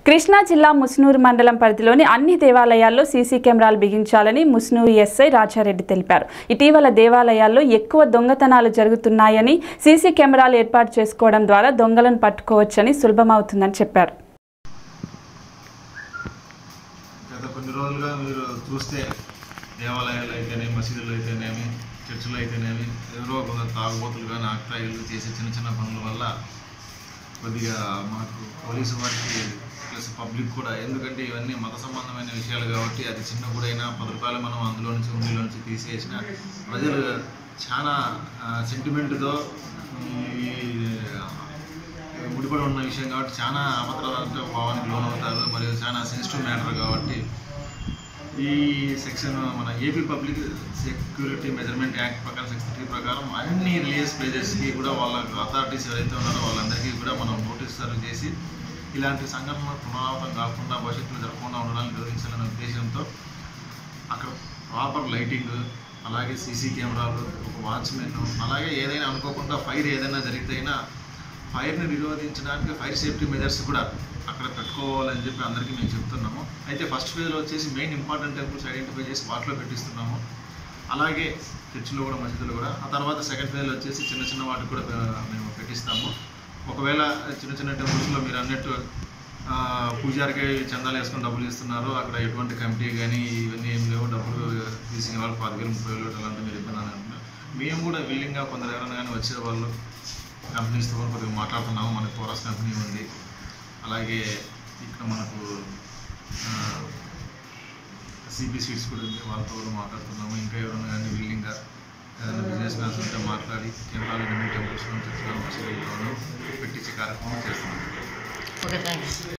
కృష్ణా జిల్లా ముస్నూరు మండలం పరిధిలోని అన్ని దేవాలయాల్లో సీసీ కెమెరాలు బిగించాలని ముస్నూరు ఎస్ఐ రాజారెడ్డి తెలిపారు ఇటీవల దేవాలయాల్లో ఎక్కువ దొంగతనాలు జరుగుతున్నాయని సీసీ కెమెరాలు ఏర్పాటు చేసుకోవడం ద్వారా దొంగలను పట్టుకోవచ్చని సులభమవుతుందని చెప్పారు గత కొన్ని రోజులుగా మీరు చూస్తే దేవాలయాలు అయితేనేమి మసీదులు అయితేనేమి చర్చిలు అయితేనేమి ఎవరో కొందరు తాగుబోతులు కానీ ఆక్తాయిలు చేసే చిన్న చిన్న పనుల వల్ల కొద్దిగా మాకు పోలీసు వారికి ప్లస్ పబ్లిక్ కూడా ఎందుకంటే ఇవన్నీ మత సంబంధమైన విషయాలు కాబట్టి అది చిన్న గుడైనా పది రూపాయలు మనం అందులో నుంచి ఉండిలో నుంచి తీసేసిన ప్రజలు చాలా సెంటిమెంట్తో ఈ ముడిపడి ఉన్న విషయం కాబట్టి చాలా అభద్రత భావానికి లోనవుతారు మరియు చాలా సెన్సిటివ్ మ్యాటర్ కాబట్టి ఈ సెక్షన్ మన AP public security measurement act ప్రకారం సిక్స్టీ త్రీ ప్రకారం అన్ని రిలీజియస్ ప్లేసెస్కి కూడా వాళ్ళ అథారిటీస్ ఎవరైతే ఉన్నారో వాళ్ళందరికీ కూడా మనం నోటీస్ సర్వ్ చేసి ఇలాంటి సంఘటనలు పునరావృతం కాకుండా భవిష్యత్తులో జరగకుండా ఉండడానికి నిర్వహించాలనే ఉద్దేశంతో అక్కడ ప్రాపర్ లైటింగ్ అలాగే సీసీ కెమెరాలు ఒక వాచ్మెన్ అలాగే ఏదైనా అనుకోకుండా ఫైర్ ఏదైనా జరిగితే అయినా ఫైర్ని నిరోధించడానికి ఫైర్ సేఫ్టీ మెజర్స్ కూడా అక్కడ పెట్టుకోవాలని చెప్పి అందరికీ మేము చెప్తున్నాము అయితే ఫస్ట్ ఫేజ్లో వచ్చేసి మెయిన్ ఇంపార్టెంట్ టెంపుల్స్ ఐడెంటిఫై చేసి వాటిలో పెట్టిస్తున్నాము అలాగే చర్చిలో కూడా మసీదులు కూడా ఆ తర్వాత సెకండ్ ఫేజ్లో వచ్చేసి చిన్న చిన్న వాటికి కూడా ఆ, మేము పెట్టిస్తాము ఒకవేళ చిన్న చిన్న టెంపుల్స్లో మీరు అన్నట్టు ఆ, పూజారికి చందాలు వేసుకొని డబ్బులు ఇస్తున్నారు అక్కడ ఎటువంటి కమిటీ కానీ ఇవన్నీ ఏం లేవు డబ్బులు తీసుకునే వాళ్ళు పదివేలు ముప్పై వేలు అలాంటి మీరు ఇబ్బంది అని అంటున్నారు మేము కూడా విల్లింగ్గా కొందరు ఎవరైనా కానీ వచ్చే వాళ్ళు కంపెనీస్తో కూడా కొద్దిగా మాట్లాడుతున్నాము మనకి కోరస్ కంపెనీ ఉంది అలాగే ఇక్కడ మనకు సిబి సీట్స్ కూడా ఉంది వాళ్ళతో కూడా మాట్లాడుతున్నాము ఇంకా ఎవరైనా కానీ విల్లింగ్గా ఏదైనా బిజినెస్ మ్యాన్స్ ఉంటే మాట్లాడి కెమెరాలు టెంపుల్స్లో చర్చలో పెట్టించే కార్యక్రమం చేస్తున్నాం ఓకే థ్యాంక్స్